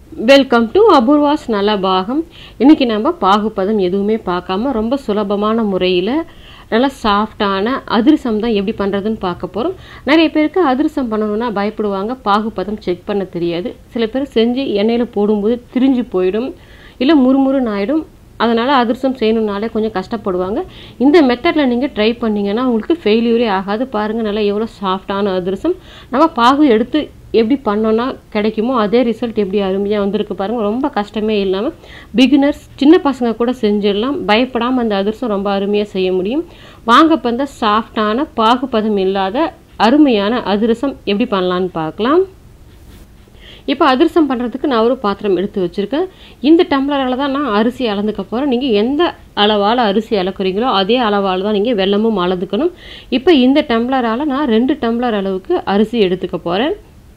welcome to Apoorva's நல்ல பாகம் இன்றைக்கி நம்ம பாகுபதம் எதுவுமே பார்க்காம ரொம்ப சுலபமான முறையில் நல்லா சாஃப்டான அதிரசம் தான் எப்படி பண்ணுறதுன்னு பார்க்க போகிறோம் நிறைய பேருக்கு அதிரசம் பண்ணணும்னா பயப்படுவாங்க பாகுபதம் செக் பண்ண தெரியாது சில பேர் செஞ்சு எண்ணெயில் போடும்போது திரிஞ்சு போயிடும் இல்லை முறுமுறுன்னு ஆயிடும் அதனால் அதிரசம் செய்யணுன்னாலே கொஞ்சம் கஷ்டப்படுவாங்க இந்த மெத்தடில் நீங்கள் ட்ரை பண்ணிங்கன்னா உங்களுக்கு ஃபெயிலியரே ஆகாது பாருங்கள் நல்லா எவ்வளோ சாஃப்டான அதிரசம் நம்ம பாகு எடுத்து எப்படி பண்ணோன்னா கிடைக்குமோ அதே ரிசல்ட் எப்படி அருமையாக வந்திருக்கு பாருங்கள் ரொம்ப கஷ்டமே இல்லாமல் பிகினர்ஸ் சின்ன பசங்க கூட செஞ்சிடலாம் பயப்படாமல் அந்த அதிரசம் ரொம்ப அருமையாக செய்ய முடியும் வாங்க இப்போ இந்த சாஃப்டான பாகுபதம் இல்லாத அருமையான அதிரசம் எப்படி பண்ணலான்னு பார்க்கலாம் இப்போ அதிரசம் பண்ணுறதுக்கு நான் ஒரு பாத்திரம் எடுத்து வச்சுருக்கேன் இந்த டம்ளரால் தான் நான் அரிசி அளந்துக்க போகிறேன் நீங்கள் எந்த அளவால் அரிசி அளக்குறீங்களோ அதே அளவால் தான் நீங்கள் வெள்ளமும் அளந்துக்கணும் இப்போ இந்த டம்ளரால் நான் ரெண்டு டம்ளர் அளவுக்கு அரிசி எடுத்துக்க போகிறேன்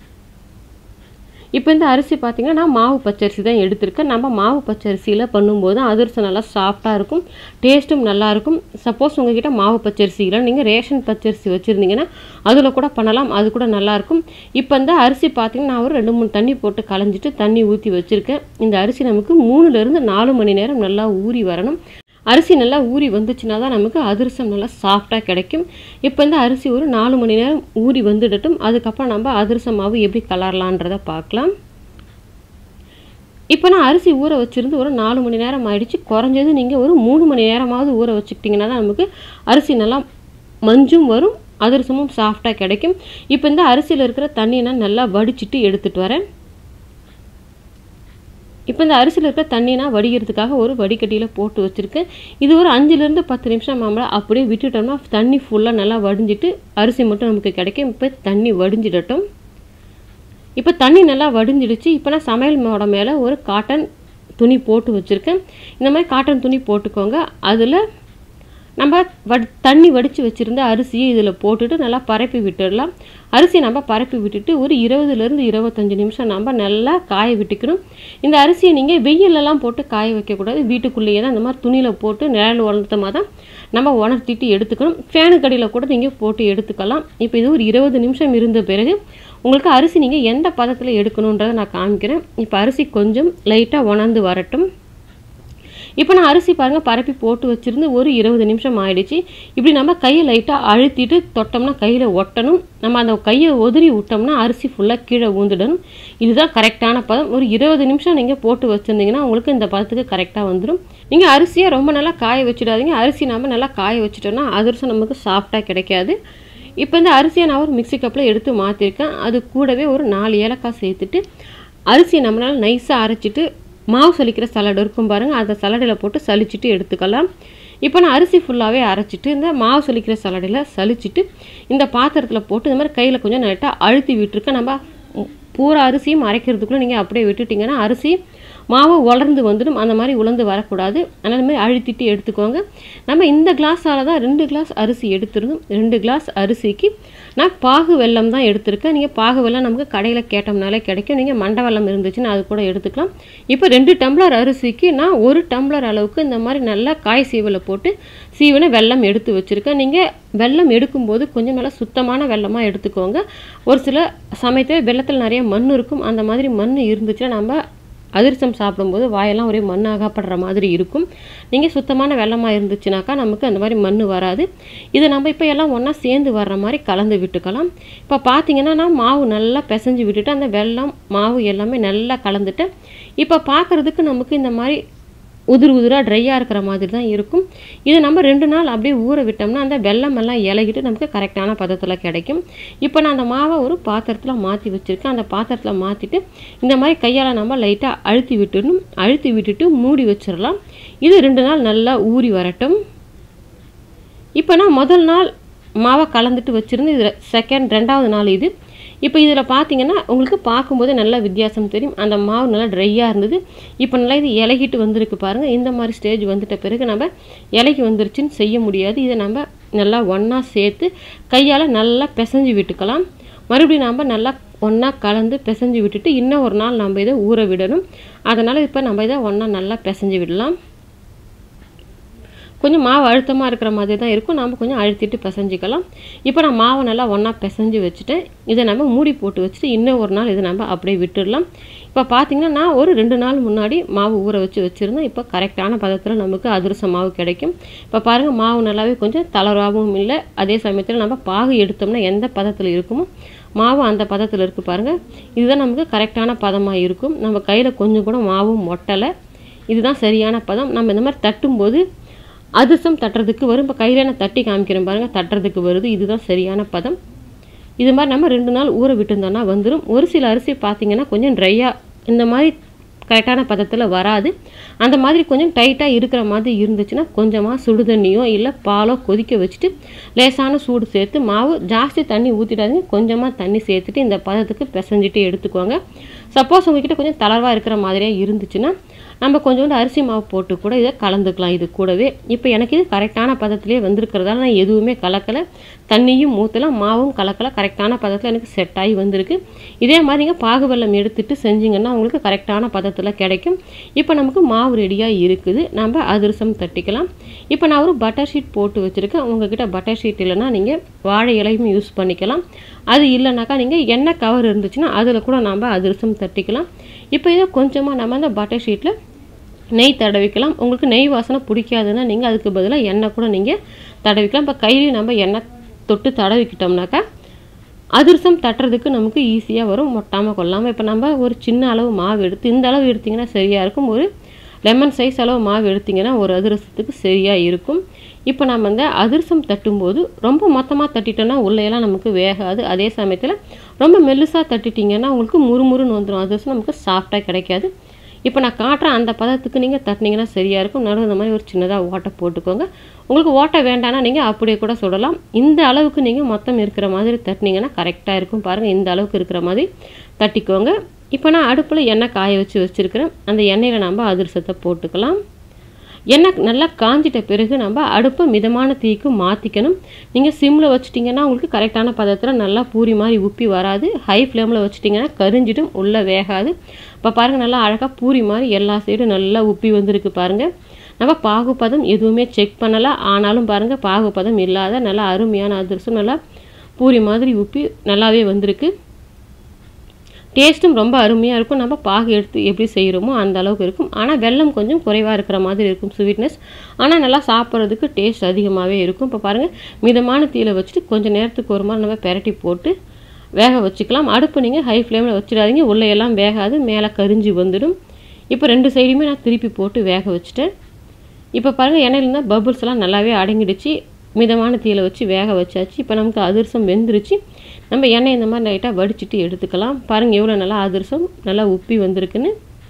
இப்போ இந்த அரிசி பார்த்திங்கன்னா நான் மாவு பச்சரிசி தான் எடுத்திருக்கேன் நம்ம மாவு பச்சரிசியில் பண்ணும்போது அதிரசம் நல்லா சாஃப்டாக இருக்கும் டேஸ்ட்டும் நல்லாயிருக்கும் சப்போஸ் உங்ககிட்ட மாவு பச்சரிசி இல்லை நீங்கள் ரேஷன் பச்சரிசி வச்சுருந்தீங்கன்னா அதில் கூட பண்ணலாம் அது கூட நல்லாயிருக்கும் இப்போ இந்த அரிசி பார்த்திங்கன்னா நான் ஒரு ரெண்டு மூணு தண்ணி போட்டு களைஞ்சிட்டு தண்ணி ஊற்றி வச்சுருக்கேன் இந்த அரிசி நமக்கு மூணுலேருந்து நாலு மணி நேரம் நல்லா ஊறி வரணும் அரிசி நல்லா ஊறி வந்துச்சுன்னா தான் நமக்கு அதிரசம் நல்லா சாஃப்டாக கிடைக்கும் இப்போ இந்த அரிசி ஒரு நாலு மணி நேரம் ஊறி வந்துடட்டும் அதுக்கப்புறம் நம்ம அதிரசம் மாவு எப்படி கலரலான்றதை பார்க்கலாம் இப்போ நான் அரிசி ஊற வச்சுருந்து ஒரு நாலு மணி நேரம் ஆயிடுச்சு குறைஞ்சது நீங்கள் ஒரு மூணு மணி நேரமாவது ஊற வச்சுக்கிட்டிங்கன்னா தான் நமக்கு அரிசி நல்லா மஞ்சும் வரும் அதிரசமும் சாஃப்டாக கிடைக்கும் இப்போ இந்த அரிசியில் இருக்கிற தண்ணியை நான் நல்லா வடிச்சிட்டு எடுத்துகிட்டு வரேன் இப்போ இந்த அரிசியில் இருக்க தண்ணி நான் வடிகிறதுக்காக ஒரு வடிகட்டியில் போட்டு வச்சுருக்கேன் இது ஒரு அஞ்சுலேருந்து பத்து நிமிஷம் நம்மளை அப்படியே விட்டுட்டோம்னா தண்ணி ஃபுல்லாக நல்லா வடிஞ்சிட்டு அரிசி மட்டும் நமக்கு கிடைக்கும் இப்போ தண்ணி வடிஞ்சிடட்டும் இப்போ தண்ணி நல்லா வடிஞ்சிடுச்சு இப்போ நான் சமையல் மோட மேலே ஒரு காட்டன் துணி போட்டு வச்சுருக்கேன் இந்த மாதிரி காட்டன் துணி போட்டுக்கோங்க அதில் நம்ம வடி தண்ணி வடித்து வச்சுருந்த அரிசியை இதில் போட்டுட்டு நல்லா பரப்பி விட்டுடலாம் அரிசி நம்ம பரப்பி விட்டுட்டு ஒரு இருபதுலேருந்து இருபத்தஞ்சி நிமிஷம் நம்ம நல்லா காய விட்டுக்கணும் இந்த அரிசியை நீங்கள் வெயிலெல்லாம் போட்டு காய வைக்கக்கூடாது வீட்டுக்குள்ளேயே தான் இந்த மாதிரி துணியில் போட்டு நிழல் உணர்த்தமாக தான் நம்ம உணர்த்திட்டு எடுத்துக்கணும் ஃபேனு கடியில் கூட நீங்கள் போட்டு எடுத்துக்கலாம் இப்போ இது ஒரு இருபது நிமிஷம் இருந்த பிறகு உங்களுக்கு அரிசி நீங்கள் எந்த பதத்தில் எடுக்கணுன்றதை நான் காமிக்கிறேன் இப்போ அரிசி கொஞ்சம் லைட்டாக உணர்ந்து வரட்டும் இப்போ நான் அரிசி பாருங்கள் பரப்பி போட்டு வச்சுருந்து ஒரு இருபது நிமிஷம் ஆயிடுச்சு இப்படி நம்ம கையை லைட்டாக அழுத்திட்டு தொட்டோம்னா கையில் ஒட்டணும் நம்ம அந்த கையை உதறி விட்டோம்னா அரிசி ஃபுல்லாக கீழே ஊந்துடணும் இதுதான் கரெக்டான பதம் ஒரு இருபது நிமிஷம் நீங்கள் போட்டு வச்சுருந்தீங்கன்னா உங்களுக்கு இந்த பதத்துக்கு கரெக்டாக வந்துடும் நீங்கள் அரிசியை ரொம்ப நல்லா காய வச்சிடாதீங்க அரிசி நம்ம நல்லா காய வச்சிட்டோம்னா அதிரசம் நமக்கு சாஃப்டாக கிடைக்காது இப்போ இந்த அரிசியை நான் ஒரு மிக்சி கப்பில் எடுத்து மாற்றிருக்கேன் அது கூடவே ஒரு நாலு ஏலக்காய் சேர்த்துட்டு அரிசியை நம்மளால் நைஸாக அரைச்சிட்டு மாவு சலிக்கிற சலடு இருக்கும் பாருங்கள் அந்த சலடில் போட்டு சலிச்சுட்டு எடுத்துக்கலாம் இப்போ நான் அரிசி ஃபுல்லாகவே அரைச்சிட்டு இந்த மாவு சலிக்கிற சலடில் சலிச்சுட்டு இந்த பாத்திரத்தில் போட்டு இந்த மாதிரி கையில் கொஞ்சம் நைட்டாக அழுத்தி விட்டுருக்கேன் நம்ம பூரா அரிசியும் அரைக்கிறதுக்குள்ளே நீங்கள் அப்படியே விட்டுட்டிங்கன்னா அரிசி மாவு உலர்ந்து வந்துடும் அந்த மாதிரி உலர்ந்து வரக்கூடாது அதனால் இந்த மாதிரி அழுத்திட்டு எடுத்துக்கோங்க நம்ம இந்த கிளாஸால் தான் ரெண்டு கிளாஸ் அரிசி எடுத்துருந்தோம் ரெண்டு கிளாஸ் அரிசிக்கு நான் பாகு வெல்லம் தான் எடுத்திருக்கேன் நீங்கள் பாகு வெல்லம் நமக்கு கடையில் கேட்டோம்னாலே கிடைக்கும் நீங்கள் மண்டை வெல்லம் இருந்துச்சுன்னா அது கூட எடுத்துக்கலாம் இப்போ ரெண்டு டம்ளர் அரிசிக்கு நான் ஒரு டம்ளர் அளவுக்கு இந்த மாதிரி நல்லா காய் சீவலை போட்டு சீவனை வெல்லம் எடுத்து வச்சுருக்கேன் நீங்கள் வெல்லம் எடுக்கும்போது கொஞ்சம் நல்லா சுத்தமான வெல்லமாக எடுத்துக்கோங்க ஒரு சில சமயத்தில் வெள்ளத்தில் நிறைய மண் இருக்கும் அந்த மாதிரி மண் இருந்துச்சுன்னா நம்ம அதிரசம் சாப்பிடும்போது வாயெல்லாம் ஒரே மண் ஆகப்படுற மாதிரி இருக்கும் நீங்கள் சுத்தமான வெள்ளமாக இருந்துச்சுனாக்கா நமக்கு அந்த மாதிரி மண் வராது இதை நம்ம இப்போ எல்லாம் ஒன்றா சேர்ந்து வர்ற மாதிரி கலந்து விட்டுக்கலாம் இப்போ பார்த்தீங்கன்னா நான் மாவு நல்லா பிசைஞ்சு விட்டுட்டு அந்த வெல்லம் மாவு எல்லாமே நல்லா கலந்துட்டேன் இப்போ பார்க்குறதுக்கு நமக்கு இந்த மாதிரி உதிர் உதிராக ட்ரையாக இருக்கிற மாதிரி தான் இருக்கும் இதை நம்ம ரெண்டு நாள் அப்படியே ஊற விட்டோம்னா அந்த வெள்ளம் எல்லாம் இலகிட்டு நமக்கு கரெக்டான பதத்தில் கிடைக்கும் இப்போ நான் அந்த மாவை ஒரு பாத்திரத்தில் மாற்றி வச்சுருக்கேன் அந்த பாத்திரத்தில் மாற்றிட்டு இந்த மாதிரி கையால் நம்ம லைட்டாக அழுத்தி விட்டுடணும் அழுத்தி விட்டுட்டு மூடி வச்சிடலாம் இது ரெண்டு நாள் நல்லா ஊறி வரட்டும் இப்போ நான் முதல் நாள் மாவை கலந்துட்டு வச்சுருந்து இதில் செகண்ட் ரெண்டாவது நாள் இது இப்போ இதில் பார்த்தீங்கன்னா உங்களுக்கு பார்க்கும்போது நல்ல வித்தியாசம் தெரியும் அந்த மாவு நல்லா ட்ரையாக இருந்தது இப்போ நல்லா இது இலகிட்டு வந்திருக்கு பாருங்கள் இந்த மாதிரி ஸ்டேஜ் வந்துட்ட பிறகு நம்ம இலகி வந்துருச்சுன்னு செய்ய முடியாது இதை நம்ம நல்லா ஒன்றா சேர்த்து கையால் நல்லா பிசைஞ்சு விட்டுக்கலாம் மறுபடியும் நம்ம நல்லா ஒன்றா கலந்து பிசைஞ்சு விட்டுட்டு இன்னும் ஒரு நாள் நம்ம இதை ஊற விடணும் அதனால் இப்போ நம்ம இதை ஒன்றா நல்லா பிசைஞ்சு விடலாம் கொஞ்சம் மாவு அழுத்தமாக இருக்கிற மாதிரி தான் இருக்கும் நம்ம கொஞ்சம் அழுத்திட்டு பிசைஞ்சிக்கலாம் இப்போ நான் மாவை நல்லா ஒன்றா பிசைஞ்சு வச்சுட்டேன் இதை நம்ம மூடி போட்டு வச்சுட்டு இன்னும் ஒரு நாள் இதை நம்ம அப்படியே விட்டுடலாம் இப்போ பார்த்தீங்கன்னா நான் ஒரு ரெண்டு நாள் முன்னாடி மாவு ஊற வச்சு வச்சுருந்தேன் இப்போ கரெக்டான பதத்தில் நமக்கு அதிரசம் மாவு கிடைக்கும் இப்போ பாருங்கள் மாவு நல்லாவே கொஞ்சம் தளர்வாகவும் இல்லை அதே சமயத்தில் நம்ம பாகு எடுத்தோம்னா எந்த பதத்தில் இருக்குமோ மாவு அந்த பதத்தில் இருக்குது பாருங்கள் இதுதான் நமக்கு கரெக்டான பதமாக இருக்கும் நம்ம கையில் கொஞ்சம் கூட மாவும் மொட்டலை இதுதான் சரியான பதம் நம்ம இந்த மாதிரி தட்டும்போது அதிரசம் தட்டுறதுக்கு வரும் இப்போ கையில் நான் தட்டி காமிக்கிறேன் பாருங்கள் தட்டுறதுக்கு வருது இதுதான் சரியான பதம் இது மாதிரி நம்ம ரெண்டு நாள் ஊற விட்டுருந்தோம்னா வந்துடும் ஒரு சில அரிசி பார்த்தீங்கன்னா கொஞ்சம் ட்ரையாக இந்த மாதிரி கரெக்டான பதத்தில் வராது அந்த மாதிரி கொஞ்சம் டைட்டாக இருக்கிற மாதிரி இருந்துச்சுன்னா கொஞ்சமாக சுடு தண்ணியோ இல்லை பாலோ கொதிக்க வச்சுட்டு லேசான சூடு சேர்த்து மாவு ஜாஸ்தி தண்ணி ஊற்றிடாதீங்க கொஞ்சமாக தண்ணி சேர்த்துட்டு இந்த பதத்துக்கு பிசைஞ்சிட்டு எடுத்துக்கோங்க சப்போஸ் உங்ககிட்ட கொஞ்சம் தளர்வாக இருக்கிற மாதிரியே இருந்துச்சுன்னா நம்ம கொஞ்சோண்டு அரிசி மாவு போட்டு கூட இதை கலந்துக்கலாம் இது கூடவே இப்போ எனக்கு இது கரெக்டான பதத்திலே வந்திருக்கிறதால நான் எதுவுமே கலக்கலை தண்ணியும் ஊற்றலாம் மாவும் கலக்கலை கரெக்டான பதத்தில் எனக்கு செட் ஆகி வந்திருக்கு இதே மாதிரி நீங்கள் பாகு வெல்லம் எடுத்துட்டு செஞ்சிங்கன்னா உங்களுக்கு கரெக்டான பதத்தில் கிடைக்கும் இப்போ நமக்கு மாவு ரெடியாக இருக்குது நம்ம அதிரசம் தட்டிக்கலாம் இப்போ நான் ஒரு பட்டர் ஷீட் போட்டு வச்சுருக்கேன் உங்ககிட்ட பட்டர் ஷீட் இல்லைன்னா நீங்கள் வாழை இலையும் யூஸ் பண்ணிக்கலாம் அது இல்லைனாக்கா நீங்கள் எண்ணெய் கவர் இருந்துச்சுன்னா அதில் கூட நம்ம அதிரசம் தட்டிக்கலாம் இப்போ இதை கொஞ்சமாக நம்ம அந்த பட்டர் ஷீட்டில் நெய் தடவிக்கலாம் உங்களுக்கு நெய் வாசனை பிடிக்காதுன்னா நீங்கள் அதுக்கு பதிலாக எண்ணெய் கூட நீங்கள் தடவிக்கலாம் இப்போ கையிலையும் நம்ம எண்ணெய் தொட்டு தடவிக்கிட்டோம்னாக்கா அதிரசம் தட்டுறதுக்கு நமக்கு ஈஸியாக வரும் மொட்டாமல் கொள்ளாமல் இப்போ நம்ம ஒரு சின்ன அளவு மாவு எடுத்து இந்த அளவு எடுத்திங்கன்னா சரியாக இருக்கும் ஒரு லெமன் சைஸ் அளவு மாவு எடுத்திங்கன்னா ஒரு அதிரசத்துக்கு சரியாக இருக்கும் இப்போ நம்ம இந்த அதிரசம் தட்டும்போது ரொம்ப மொத்தமாக தட்டிட்டோன்னா உள்ளையெல்லாம் நமக்கு வேகாது அதே சமயத்தில் ரொம்ப மெல்லுசாக தட்டிட்டிங்கன்னா உங்களுக்கு முறுமுறுன்னு வந்துடும் அதிரசம் நமக்கு சாஃப்டாக கிடைக்காது இப்போ நான் காட்டுறேன் அந்த பதத்துக்கு நீங்கள் தட்டினீங்கன்னா சரியாக இருக்கும் நடுவு இந்த மாதிரி ஒரு சின்னதாக ஓட்டை போட்டுக்கோங்க உங்களுக்கு ஓட்டை வேண்டாம்னா நீங்கள் அப்படியே கூட சுடலாம் இந்த அளவுக்கு நீங்கள் மொத்தம் இருக்கிற மாதிரி தட்டினீங்கன்னா கரெக்டாக இருக்கும் பாருங்கள் இந்த அளவுக்கு இருக்கிற மாதிரி தட்டிக்கோங்க இப்போ நான் அடுப்பில் எண்ணெய் காய வச்சு வச்சுருக்கிறேன் அந்த எண்ணெயில் நம்ம அதிரசத்தை போட்டுக்கலாம் எண்ணெய் நல்லா காஞ்சிட்ட பிறகு நம்ம அடுப்பை மிதமான தீக்கு மாற்றிக்கணும் நீங்கள் சிம்மில் வச்சிட்டிங்கன்னா உங்களுக்கு கரெக்டான பதத்தில் நல்லா பூரி மாதிரி உப்பி வராது ஹை ஃப்ளேமில் வச்சிட்டிங்கன்னா கரிஞ்சிடும் உள்ளே வேகாது இப்போ பாருங்கள் நல்லா அழகாக பூரி மாதிரி எல்லா சைடும் நல்லா உப்பி வந்திருக்கு பாருங்கள் நம்ம பாகுபதம் எதுவுமே செக் பண்ணலை ஆனாலும் பாருங்கள் பாகுபதம் இல்லாத நல்லா அருமையான அதிரசம் நல்லா பூரி மாதிரி உப்பி நல்லாவே வந்திருக்கு டேஸ்ட்டும் ரொம்ப அருமையாக இருக்கும் நம்ம பாகு எடுத்து எப்படி செய்கிறோமோ அந்த அளவுக்கு இருக்கும் ஆனால் வெல்லம் கொஞ்சம் குறைவாக இருக்கிற மாதிரி இருக்கும் ஸ்வீட்னஸ் ஆனால் நல்லா சாப்பிட்றதுக்கு டேஸ்ட் அதிகமாகவே இருக்கும் இப்போ பாருங்கள் மிதமான தீயில் வச்சுட்டு கொஞ்சம் நேரத்துக்கு ஒரு மாதிரி நம்ம பெரட்டி போட்டு வேக வச்சுக்கலாம் அடுப்பு நீங்கள் ஹை ஃப்ளேமில் வச்சிடாதீங்க உள்ளே எல்லாம் வேகாது மேலே கரிஞ்சு வந்துடும் இப்போ ரெண்டு சைடுமே நான் திருப்பி போட்டு வேக வச்சுட்டேன் இப்போ பாருங்கள் எண்ணெயில் இருந்தால் பபுள்ஸ் எல்லாம் நல்லாவே அடங்கிடுச்சு மிதமான தீயில் வச்சு வேக வச்சாச்சு இப்போ நமக்கு அதிரசம் வெந்துருச்சு நம்ம எண்ணெய் இந்த மாதிரி லைட்டாக வடிச்சிட்டு எடுத்துக்கலாம் பாருங்கள் எவ்வளோ நல்லா அதிரசம் நல்லா உப்பி வந்திருக்குன்னு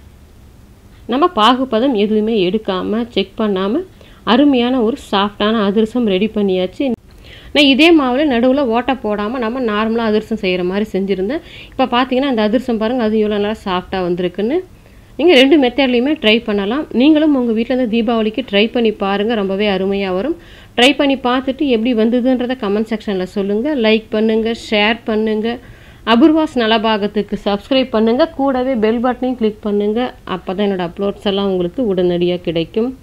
நம்ம பாகுபதம் எதுவுமே எடுக்காமல் செக் பண்ணாமல் அருமையான ஒரு சாஃப்டான அதிரசம் ரெடி பண்ணியாச்சு நான் இதே மாவில் நடுவில் ஓட்டை போடாமல் நம்ம நார்மலாக அதிரசம் செய்கிற மாதிரி செஞ்சுருந்தேன் இப்போ பார்த்தீங்கன்னா அந்த அதிரசம் பாருங்கள் அது எவ்வளோ நல்லா சாஃப்டாக வந்திருக்குன்னு நீங்கள் ரெண்டு மெத்தட்லேயுமே ட்ரை பண்ணலாம் நீங்களும் உங்கள் வீட்டில் இருந்து தீபாவளிக்கு ட்ரை பண்ணி பாருங்கள் ரொம்பவே அருமையாக வரும் ட்ரை பண்ணி பார்த்துட்டு எப்படி வந்ததுன்றதை கமெண்ட் செக்ஷனில் சொல்லுங்கள் லைக் பண்ணுங்கள் ஷேர் பண்ணுங்கள் அபூர்வாஸ் நலபாகத்துக்கு சப்ஸ்கிரைப் பண்ணுங்கள் கூடவே பெல் பட்டனையும் கிளிக் பண்ணுங்கள் அப்போ தான் என்னோடய அப்லோட்ஸ் எல்லாம் உங்களுக்கு உடனடியாக கிடைக்கும்